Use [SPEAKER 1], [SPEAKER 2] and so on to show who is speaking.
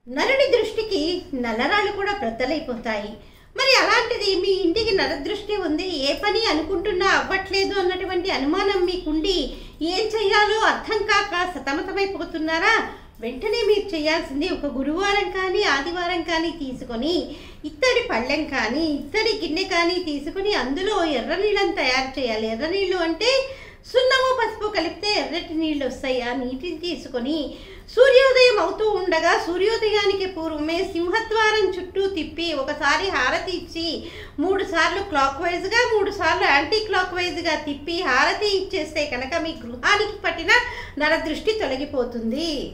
[SPEAKER 1] నరుడి దృష్టికి నల్లరాళ్ళు కూడా బ్రద్దలైపోతాయి మరి అలాంటిది మీ ఇంటికి నరదృష్టి ఉంది ఏ పని అనుకుంటున్నా అవ్వట్లేదు అన్నటువంటి అనుమానం మీకుండి ఏం చెయ్యాలో అర్థం కాక సతమతమైపోతున్నారా వెంటనే మీరు చేయాల్సింది ఒక గురువారం కానీ ఆదివారం కానీ తీసుకొని ఇత్తడి పళ్ళెం కానీ ఇత్తడి గిన్నె కానీ తీసుకొని అందులో ఎర్ర నీళ్ళని తయారు చేయాలి ఎర్ర నీళ్ళు అంటే సున్నము పసుపు కలిపితే ఎర్రటి నీళ్ళు వస్తాయి ఆ నీటిని తీసుకొని సూర్యోదయం అవుతూ ఉండగా సూర్యోదయానికి పూర్వమే సింహద్వారం చుట్టూ తిప్పి ఒకసారి హారతి ఇచ్చి మూడు సార్లు క్లాక్ వైజ్గా మూడు సార్లు యాంటీ క్లాక్ వైజ్గా తిప్పి హారతి ఇచ్చేస్తే కనుక మీ గృహానికి పట్టిన నరదృష్టి తొలగిపోతుంది